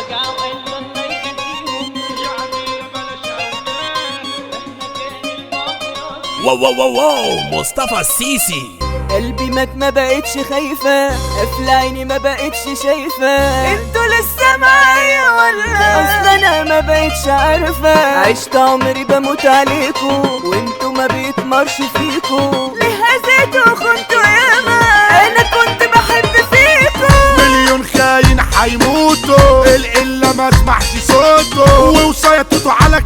وجعوا قلب الله يجازيهم يعني بلاش أولاد مهما كان البعد راضي واو واو واو واو مصطفى السيسي قلبي مات ما بقتش خايفة قفل عيني ما بقتش شايفة انتوا لسه معايا ولا اصل انا ما بقتش عارفة عشت عمري بموت عليكوا وانتوا ما بيتمرش فيكوا ليه هزيتوا خنتوا ياما انا كنت بحب فيكوا مليون خاين حيموتوا القلة ما اسمعش صوته ووصيتوا على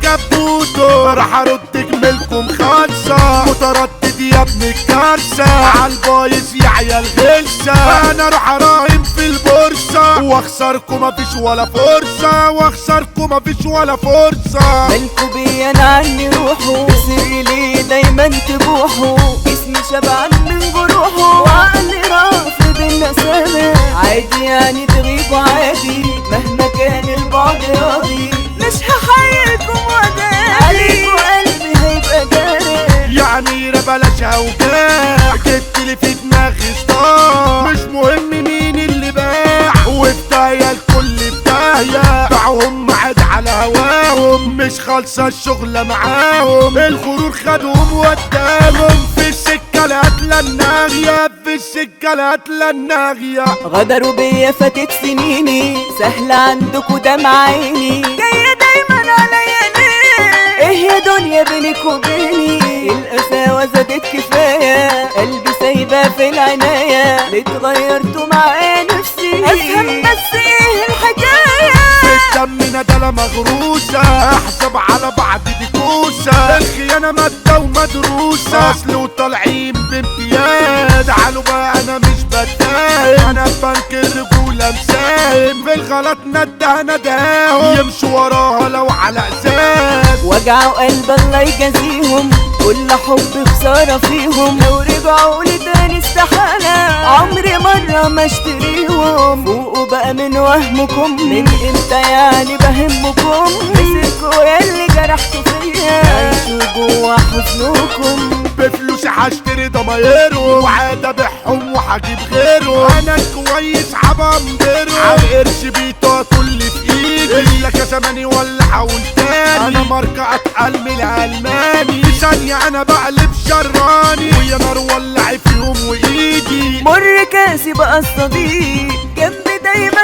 كبوته راح ارد جملكم خالصة متردد يا ابن الكارثة عالبايظ يا عيال غلسة انا راح اراهن في البورصة واخسركم مفيش ولا فرصة واخسركم مفيش ولا فرصة مالكوا بيا انا عني روحوا سري ليه دايما تبوحوا اسمي شبعان من جروحه وعقلي رافض النسامة عادي يعني تغيبوا عادي مهما كان البعد راضي مش هحييكم وجالي عليكوا قلبي هيبقى جارح يعني لا بلاش اوجاع جبت لي في دماغي صداع مش مهم مين اللي باع وبداية الكل بداية باعهم عاد على هواهم مش خالصة الشغلة معاهم الغرور خدهم وداهم في السكة القتلة الناغية في السكة القتلة الناغية غدروا بيا فاتت سنيني سهلة عندكوا دمع عيني جاية دايما عليا ليه ايه يا دنيا بينك وبيني القساوة زادت كفاية قلبي سايبة في العناية ليه اتغيرتوا معايا نفسي افهم بس ايه الحكاية الدم ندلة مغروسة احسب على بعض دي كوسة الخيانة مادة ومدروسة اصل وطالعين بامتياز تعالوا بقى انا مش بتفاهم انا في بنك الرجولة مساهم في الغلط ندها نداهم يمشوا وراها لو على ازاز وجعوا قلب الله يجازيهم كل حب خسارة فيهم لو رجعوا لي تاني استحالة عمري مرة ما اشتريهم فوقوا بقى من وهمكم من امتى يعني بهمكم مسكوا ياللي جرحتوا فيا عيشوا جوا حزنكم بفلوسي هشتري ضمايرهم وعاد ابيعهم وهجيب غيرهم انا الكويس هبمبرهم على قرش بيتو كل في ايدي الا كزماني ولا حاول تاني انا ماركة اتقل من الالماني في ثانية انا بقلب شراني ويا نار ولع في يوم وايدي مر كاسي بقى الصديق جنبي دايما